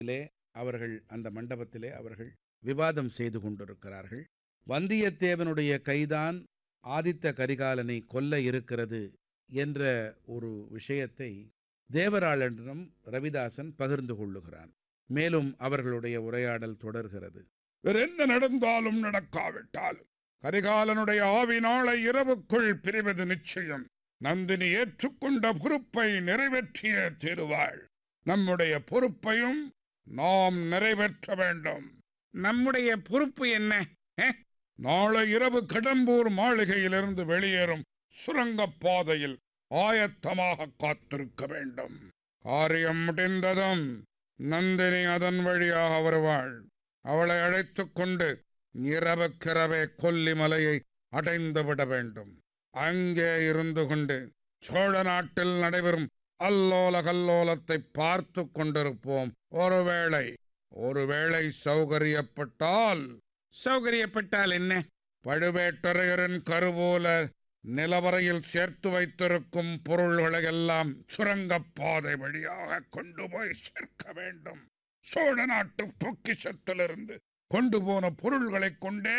லே அவர்கள் அந்த மண்டபத்திலே அவர்கள் விவாதம் செய்து கொண்டிருக்கிறார்கள் வந்தியத்தேவனுடைய கைதான் ஆதித்த கரிகாலனை கொல்ல இருக்கிறது என்ற ஒரு விஷயத்தை தேவராளனிடம் ரவிதாசன் பகிர்ந்து கொள்ளுகிறான் மேலும் அவர்களுடைய உரையாடல் தொடர்கிறது வேறென்ன நடந்தாலும் நடக்காவிட்டாலும் கரிகாலனுடைய ஆவி நாளை இரவுக்குள் பிரிவது நிச்சயம் நந்தினி ஏற்றுக்கொண்ட பொறுப்பை நிறைவேற்றிய தீருவாள் நம்முடைய பொறுப்பையும் நாம் நிறைவேற்ற வேண்டும் நம்முடைய பொறுப்பு என்ன நாளை இரவு கடம்பூர் மாளிகையிலிருந்து வெளியேறும் சுரங்கப் பாதையில் ஆயத்தமாக காத்திருக்க வேண்டும் காரியம் முடிந்ததும் நந்தினி அதன் வழியாக வருவாள் அவளை அழைத்துக் கொண்டு இரவுக்கிரவே கொல்லிமலையை அடைந்து விட வேண்டும் அங்கே இருந்து கொண்டு சோழ நாட்டில் நடைபெறும் அல்லோல கல்லோலத்தை பார்த்து கொண்டிருப்போம் ஒருவேளை ஒருவேளை சௌகரியப்பட்டால் சௌகரியப்பட்டால் என்ன பழுவேட்டரையரின் கருவூல நிலவரையில் சேர்த்து வைத்திருக்கும் பொருள்களை எல்லாம் சுரங்கப்பாதை வழியாக கொண்டு போய் சேர்க்க வேண்டும் சோழ நாட்டு பொக்கிஷத்திலிருந்து கொண்டு போன பொருள்களைக் கொண்டே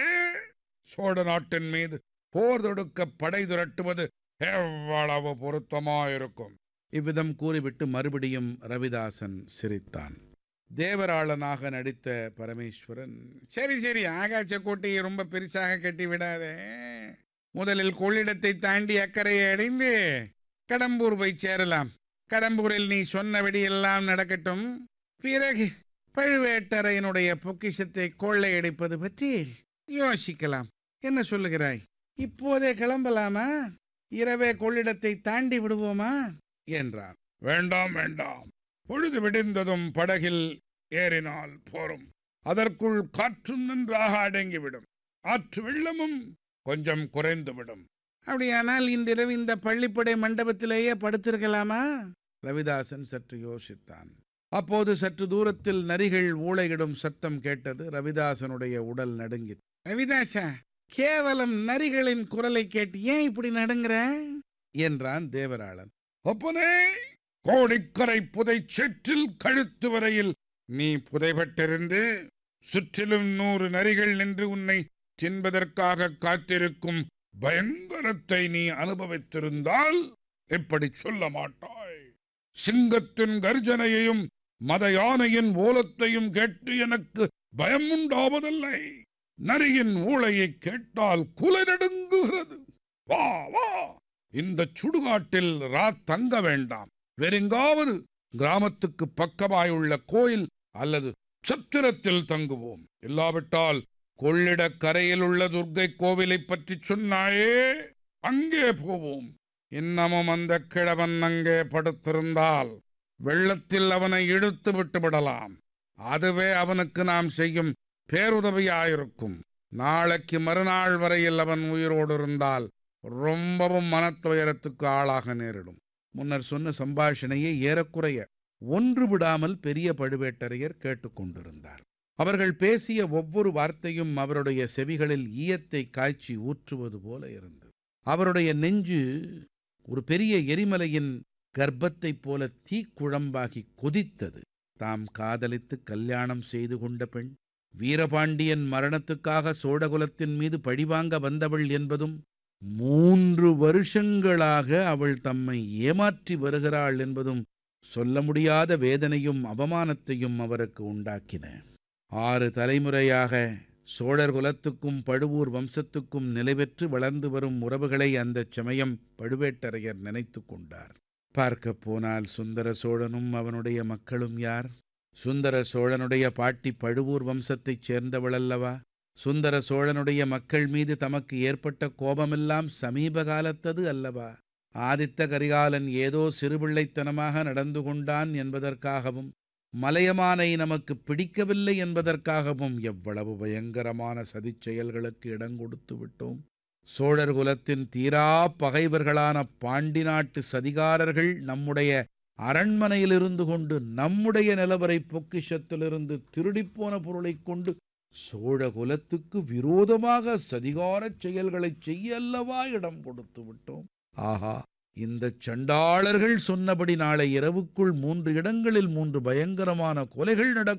சோழ நாட்டின் மீது போர் தொடுக்க படை திரட்டுவது எவ்வளவு பொருத்தமாயிருக்கும் இவ்விதம் கூறிவிட்டு மறுபடியும் ரவிதாசன் சிரித்தான் தேவராளனாக நடித்த பரமேஸ்வரன் சரி சரி ஆகாச கோட்டையை ரொம்ப பெருசாக கட்டி விடாதே முதலில் கொள்ளிடத்தை தாண்டி அக்கறையை அடைந்து கடம்பூர் போய் சேரலாம் கடம்பூரில் நீ சொன்னபடி எல்லாம் நடக்கட்டும் பிறகு பழுவேட்டரையனுடைய பொக்கிஷத்தை கொள்ளையடிப்பது பற்றி யோசிக்கலாம் என்ன சொல்லுகிறாய் இப்போதே கிளம்பலாமா இரவே கொள்ளிடத்தை தாண்டி விடுவோமா என்றான் வேண்டாம் வேண்டாம் பொழுது விடிந்ததும் படகில் ஏறினால் போரும் அதற்குள் காற்றும் நன்றாக அடங்கிவிடும் ஆற்று வெள்ளமும் கொஞ்சம் குறைந்துவிடும் அப்படியானால் இன்றிரவு இந்த பள்ளிப்படை மண்டபத்திலேயே படுத்திருக்கலாமா ரவிதாசன் சற்று யோசித்தான் அப்போது சற்று தூரத்தில் நரிகள் ஊளையிடும் சத்தம் கேட்டது ரவிதாசனுடைய உடல் நடுங்கிற்று ரவிதாசா கேவலம் நரிகளின் குரலை கேட்டு ஏன் இப்படி நடுங்குற என்றான் தேவராளன் அப்பனே கோடிக்கரை புதை சேற்றில் கழுத்து வரையில் நீ புதைபட்டிருந்து சுற்றிலும் நூறு நரிகள் நின்று உன்னை தின்பதற்காக காத்திருக்கும் பயங்கரத்தை நீ அனுபவித்திருந்தால் இப்படி சொல்ல மாட்டாய் சிங்கத்தின் கர்ஜனையையும் மத யானையின் ஓலத்தையும் கேட்டு எனக்கு பயம் உண்டாவதில்லை நரியின் ஊளையை கேட்டால் குலை நடுங்குகிறது வா வா இந்த சுடுகாட்டில் ரா தங்க வேண்டாம் வேறெங்காவது கிராமத்துக்கு பக்கமாயுள்ள கோயில் அல்லது சத்திரத்தில் தங்குவோம் இல்லாவிட்டால் கொள்ளிடக் கரையில் உள்ள துர்க்கை கோவிலை பற்றி சொன்னாயே அங்கே போவோம் இன்னமும் அந்த கிழவன் அங்கே படுத்திருந்தால் வெள்ளத்தில் அவனை இழுத்து விட்டு விடலாம் அதுவே அவனுக்கு நாம் செய்யும் பேருதவியாயிருக்கும் நாளைக்கு மறுநாள் வரையில் அவன் உயிரோடு இருந்தால் ரொம்பவும் மனத்துயரத்துக்கு ஆளாக நேரிடும் முன்னர் சொன்ன சம்பாஷணையை ஏறக்குறைய ஒன்று விடாமல் பெரிய பழுவேட்டரையர் கேட்டுக்கொண்டிருந்தார் அவர்கள் பேசிய ஒவ்வொரு வார்த்தையும் அவருடைய செவிகளில் ஈயத்தை காய்ச்சி ஊற்றுவது போல இருந்தது அவருடைய நெஞ்சு ஒரு பெரிய எரிமலையின் கர்ப்பத்தைப் போல தீக்குழம்பாகி கொதித்தது தாம் காதலித்து கல்யாணம் செய்து கொண்ட பெண் வீரபாண்டியன் மரணத்துக்காக சோழகுலத்தின் மீது பழிவாங்க வந்தவள் என்பதும் மூன்று வருஷங்களாக அவள் தம்மை ஏமாற்றி வருகிறாள் என்பதும் சொல்ல முடியாத வேதனையும் அவமானத்தையும் அவருக்கு உண்டாக்கின ஆறு தலைமுறையாக சோழர் குலத்துக்கும் பழுவூர் வம்சத்துக்கும் நிலைபெற்று வளர்ந்து வரும் உறவுகளை அந்தச் சமயம் பழுவேட்டரையர் நினைத்து கொண்டார் பார்க்கப் போனால் சுந்தர சோழனும் அவனுடைய மக்களும் யார் சுந்தர சோழனுடைய பாட்டி பழுவூர் வம்சத்தைச் சேர்ந்தவளல்லவா சுந்தர சோழனுடைய மக்கள் மீது தமக்கு ஏற்பட்ட கோபமெல்லாம் சமீப காலத்தது அல்லவா ஆதித்த கரிகாலன் ஏதோ சிறுபிள்ளைத்தனமாக நடந்து கொண்டான் என்பதற்காகவும் மலையமானை நமக்கு பிடிக்கவில்லை என்பதற்காகவும் எவ்வளவு பயங்கரமான சதிச் செயல்களுக்கு இடங்கொடுத்து விட்டோம் சோழர் குலத்தின் தீரா பகைவர்களான பாண்டி நாட்டு சதிகாரர்கள் நம்முடைய அரண்மனையிலிருந்து கொண்டு நம்முடைய நிலவரை பொக்கிஷத்திலிருந்து திருடிப்போன பொருளைக் கொண்டு சோழ குலத்துக்கு விரோதமாக சதிகாரச் செயல்களைச் செய்ய அல்லவா இடம் கொடுத்து விட்டோம் ஆஹா இந்த சண்டாளர்கள் சொன்னபடி நாளை இரவுக்குள் மூன்று இடங்களில் மூன்று பயங்கரமான கொலைகள் நடக்கும்